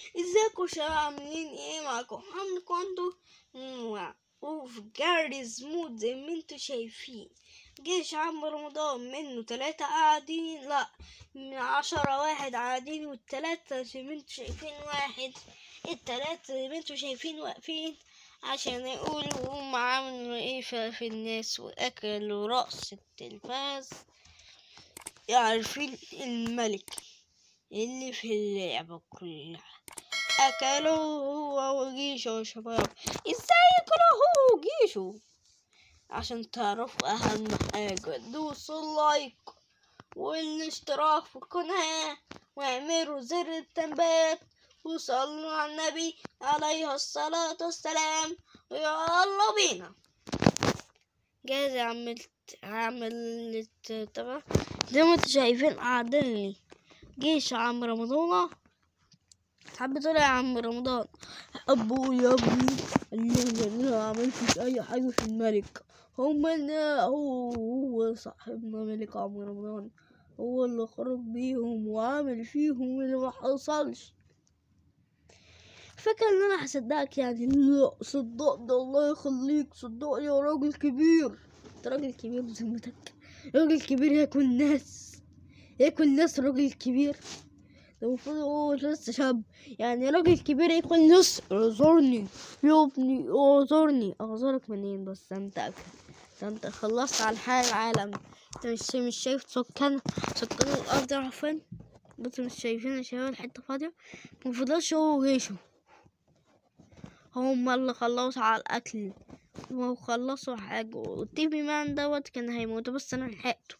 ازيكم شباب عاملين ايه معاكم محمد كوندو مم، وفي جاري سموت زي ما انتوا شايفين جيش عم رمضان منه تلاتة قاعدين لا من عشرة واحد قاعدين والتلاتة زي ما انتوا شايفين واحد التلاتة زي ما انتوا شايفين واقفين عشان يقولوا هم عملوا ايه في في الناس واكلوا رأس التلفاز يعرفين الملك اللي في اللعبة كلها أكلوه هو وجيشه يا شباب ازاي أكلوه هو وجيشه عشان تعرفوا أهم حاجة دوسوا اللايك والاشتراك في القناة واعملوا زر التنبيهات وصلوا على النبي عليه الصلاة والسلام ويلا بينا جاهز عملت عملت تمام زي ما انتوا شايفين قاعدين جيش عم رمضان تحب تقول يا عم رمضان ابو يا ابني اللي انا ما عملتش اي حاجه في الملك هم اللي هو هو صاحبنا ملك عم رمضان هو اللي خرج بيهم وعامل فيهم اللي ما حصلش فاكر ان انا هصدقك يعني لا صدقني الله يخليك صدقني يا راجل كبير انت راجل كبير بذمتك راجل كبير ياكل ناس ياكل ناس راجل كبير ده المفروض هو لسه شاب يعني راجل كبير ياكل ناس اعذرني يا ابني اعذرني اعذرك منين بس انت ده انت خلصت على حال العالم انت مش مش شايف سكان سكان الارض راحوا فين انتوا مش شايفين يا شباب الحته فاضيه مفضلش هو وجيشه هما اللي خلصوا على الاكل وخلصوا حاجه والتيبي مان دوت كان هيموت بس انا لحقته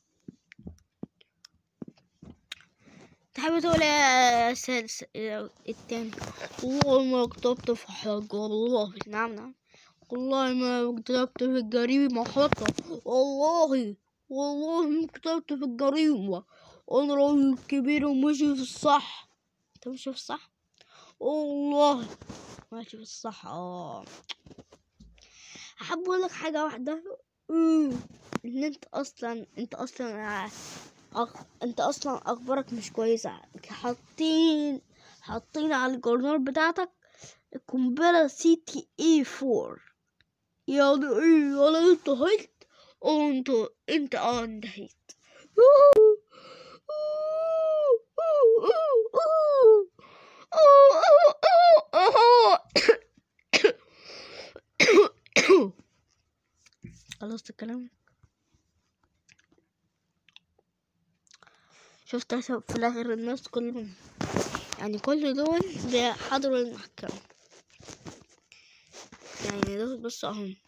تحب تقول يا سادس التاني والله ما كتبت في حاجة والله نعم نعم والله ما كتبت في الجريمة حتى والله والله ما كتبت في الجريمة أنا راجل كبير وماشي في الصح أنت ماشي في الصح والله ماشي في الصح اه أحب أقول لك حاجة واحدة مم. إن أنت أصلا أنت أصلا أخ... انت اصلا اخبارك مش كويسة حاطين حاطين على الجورنال بتاعتك قنبلة سي تي اي فور يعني ايه ولا انت هيت اه انت انت اه انتهيت خلصت الكلام شفت عشان في الاخر الناس كلهم يعني كل دول ده حضروا المحكمة يعني دول بس اهم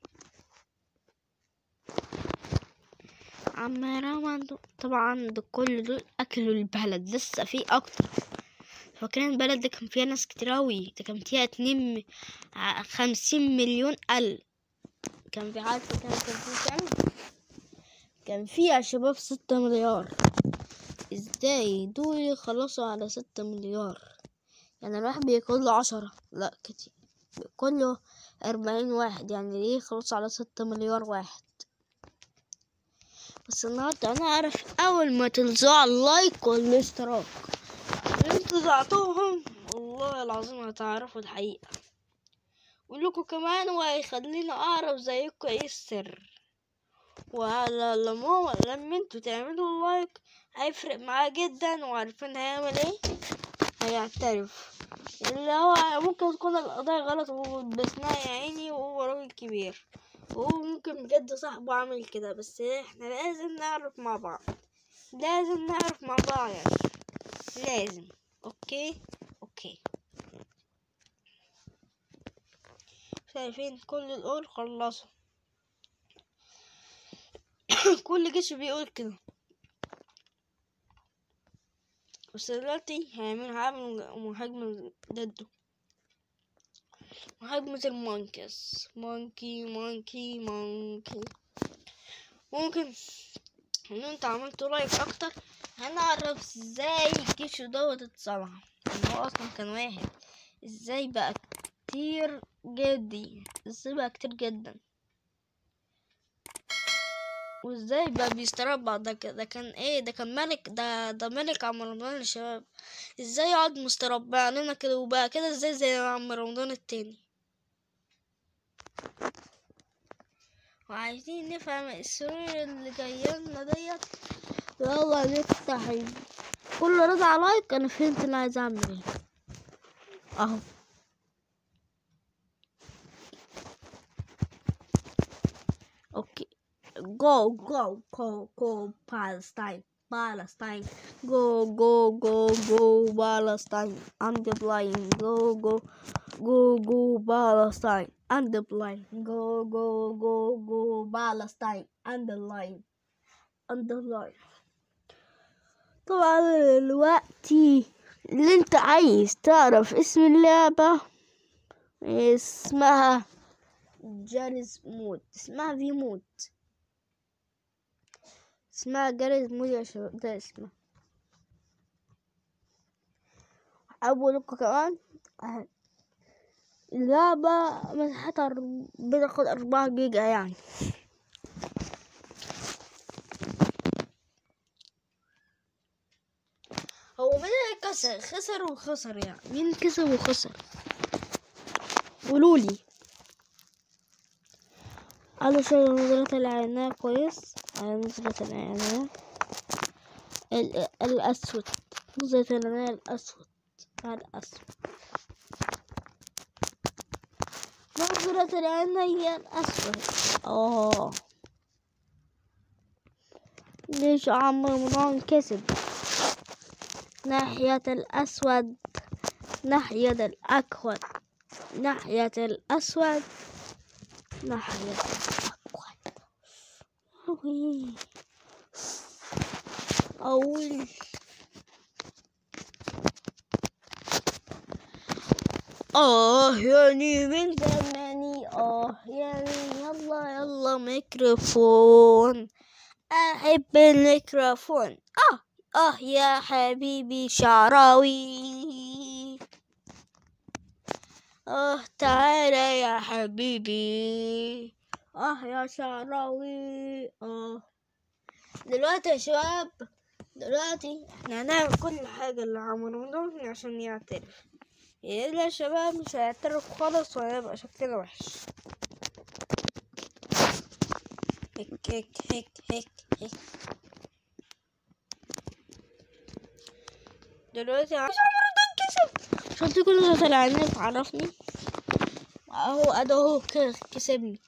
عم رمضان طبعا ده كل دول اكلوا البلد لسه في اكتر فاكرين البلد ده كان فيها ناس كتير اوي ده كان فيها اتنين م- ع- خمسين مليون قلب كان في عارفة كان كان في كام كان فيها يا شباب ستة مليار ازاي دول يخلصوا على ستة مليار يعني الواحد بياكل له عشرة لا كتير بياكل له أربعين واحد يعني ليه يخلصوا على ستة مليار واحد بس النهاردة أنا أعرف أول ما تلزقوا اللايك والاشتراك انتوا زعتوهم والله العظيم هتعرفوا الحقيقة ولكم كمان وهيخليني أعرف زيكم ايه السر وعلى لما لما انتوا تعملوا لايك هيفرق معاه جدا وعارفين هيعمل ايه هيعترف اللي هو ممكن تكون القضايا غلط وبسناه يا عيني وهو راجل كبير وهو ممكن بجد صاحبه عامل كده بس احنا لازم نعرف مع بعض لازم نعرف مع بعض يعني لازم اوكي اوكي شايفين كل الأول خلصوا كل جيش بيقول كده بس دلوقتي هيعمل هعمل مهاجمة ضده مهاجمة المونكس مونكي مونكي مونكي ممكن ان انت عملت لايك اكتر هنعرف ازاي الجيش دوت اتصنع ان هو اصلا كان واحد ازاي بقى كتير جدي ازاي بقى كتير جدا وازاي بقى بيستربع ده ك- ده كان ايه ده كان ملك ده ده ملك عم رمضان يا شباب ازاي يقعد مستربع لنا كده وبقى كده ازاي زي عم رمضان التاني وعايزين نفهم السرور اللي جايه لنا ديت يلا نفتح ال- كل رضا لايك انا فهمت انا عايز اعمل ايه اهو اوكي go go go go Palestine Palestine go go go go Palestine I'm the blind go go go go Palestine I'm the blind go go go go Palestine I'm the line I'm the line طبعا دلوقتي اللي انت عايز تعرف اسم اللعبة اسمها جارز مود اسمها في مود اسمها جارز مود يا شباب ده اسمها أقول لكم كمان آه، اللعبة مساحتها أر- بتاخد أربعة جيجا يعني هو مين اللي كسر خسر وخسر يعني مين كسب وخسر قولولي على شغل نظرة العناية كويس على نظرة العناية ال- الأسود نظرة العناية الأسود الأسود نظرة العناية الأسود اه ليش عم رمضان كسب ناحية الأسود ناحية الأكود ناحية الأسود ناحية الأكود أوي أول آه يعني من زماني آه يعني يلا يلا ميكروفون أحب الميكروفون آه آه يا حبيبي شعراوي آه تعالى يا حبيبي آه يا شعراوي آه دلوقتي يا شباب دلوقتي احنا هنعمل كل حاجة اللي عم رمضان عشان يعترف إلا يا شباب مش هيعترف خالص وهيبقى شكلنا وحش هيك هيك هيك هيك هيك دلوقتي عم رمضان كسب عشان كل ده طلع الناس عرفني اهو ادو هو ك- كسبني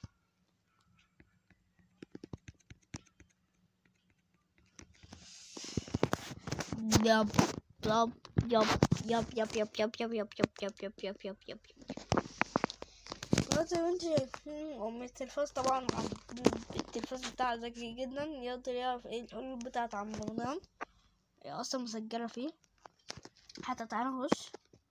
يب يب يب يب يب يب يب يب يب يب يب يب يب يب يب دلوقتي زي ما انتوا شايفين ام التلفاز طبعا عم- التلفاز بتاعها ذكي جدا يقدر يعرف ايه الحلول بتاعت عم رمضان هي اصلا مسجلة فيه حتى تعالى نخش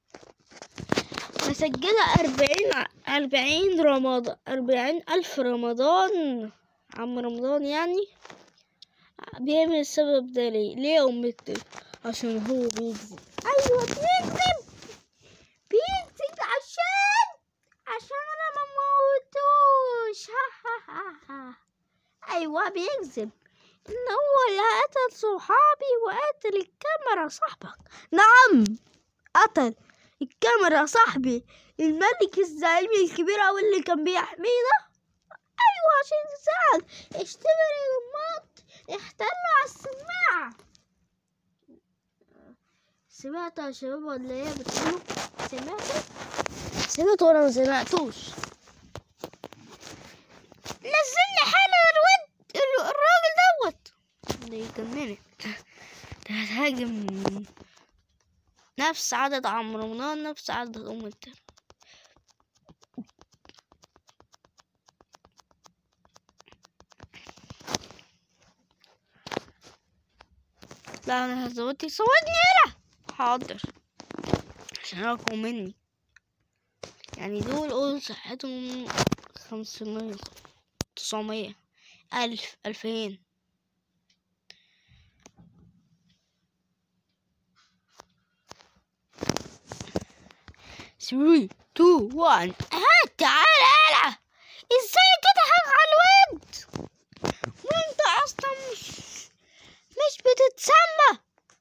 مسجلة أربعين أربعين رمضان أربعين ألف رمضان عم رمضان يعني بيعمل السبب ده ليه ليه يا أم التلفاز عشان هو بيكذب أيوة بيكذب بيكذب عشان عشان أنا ما موتوش ها ها ها ها أيوة بيكذب إن هو اللي قتل صحابي وقتل الكاميرا صاحبك نعم قتل الكاميرا صاحبي الملك الزعيم الكبير أوي اللي كان بيحمينا أيوة عشان يساعد اشتري المط احتلوا على السماعة سمعتوا يا شباب ولا ايه بتقولوا سمعتوا سمعتوا ولا ما سمعتوش نزلني حالا الواد ال- الراجل دوت ده يجنني ده هتهاجم نفس عدد عم رمضان نفس عدد أم التاني لا انا هزودي صوتني هنا حاضر عشان اقوى مني يعني دول قول صحتهم خمسمية تسعمية ألف ألفين ثري تو وان هات تعالى يلا ازاي تضحك على الود وانت مش بتتسمى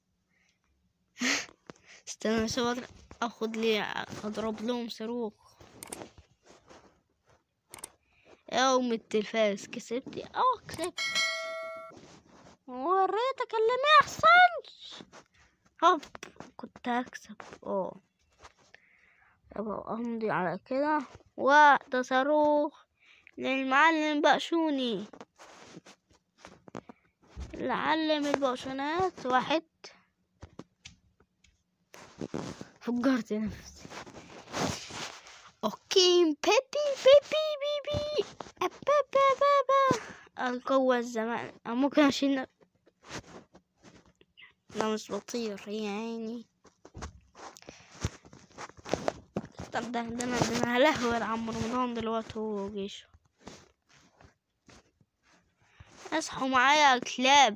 استنى شو اخد لي اضرب لهم صاروخ يوم التلفاز كسبت اه كسبت وريتك اللي ما يحصلش هوب كنت هكسب اه يبقى امضي على كده وده صاروخ للمعلم بقشوني اللي علم البقشونات واحد فجرت نفسي اوكي بيبي بيبي بيبي أبابا بابا القوة الزمان أو ممكن أشيل لا مش بطير يا عيني طب ده ده انا ده انا هلهوى عم رمضان دلوقتي هو وجيشه اصحوا معايا يا كلاب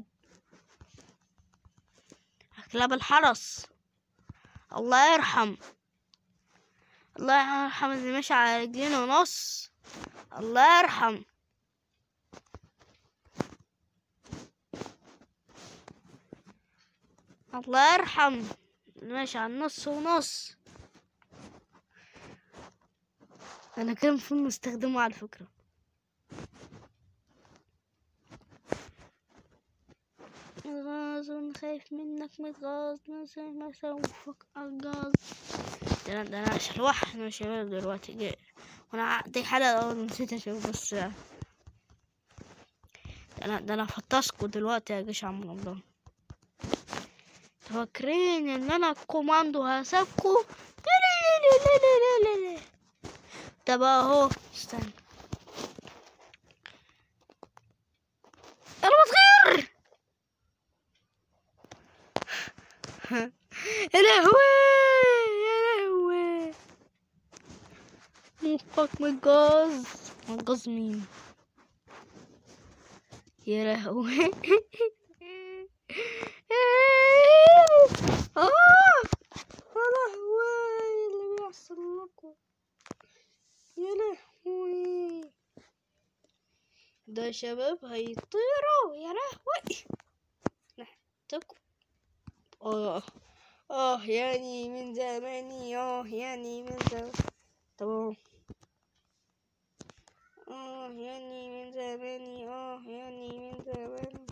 يا كلاب الحرس الله يرحم الله يرحم اللي ماشي على رجلين ونص الله يرحم الله يرحم اللي ماشي على النص ونص انا كان المفروض نستخدمه على فكرة متغاظ خايف منك متغاظ ما سوفك الغاز ده انا ده انا شلوح انا شباب دلوقتي جاي وانا دي حلقة نسيت اشوف بس ده انا ده انا فطسكوا دلوقتي يا جيش عم رمضان فاكرين ان انا الكوماندو هسابكوا طب اهو استنى انا بتغير يا لهوي يا لهوي مخك متجاز متجاز مين يا لهوي اه يا لهوي اللي بيحصل لكم يا لهوي ده شباب هيطيروا يا لهوي نحتكم اه اه يعني من زماني اه يعني من زمان تمام اه يعني من زماني اه يعني من زماني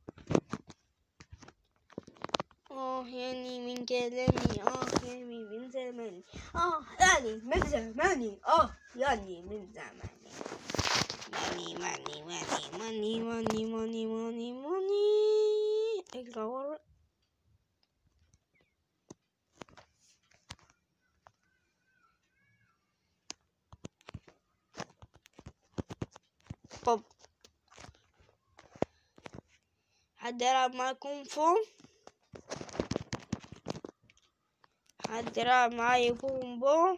اه يعني من كلامي اه يعني من زماني اه يعني من زماني اه يعني من زماني ماني ماني ماني ماني ماني ماني ماني ماني اقرا ورا طب حد يلعب معاكم فو حد يلعب معايا بومبو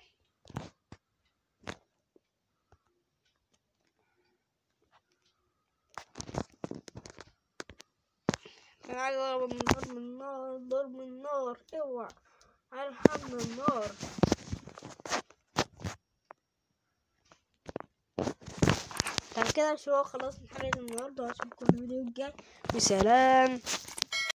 انا عايز اضرب من ضرب من النار ضرب من النار اوعى عايز حمل النار طب كده شو خلاص من حلقة النهاردة اشوفكم في الفيديو الجاي وسلام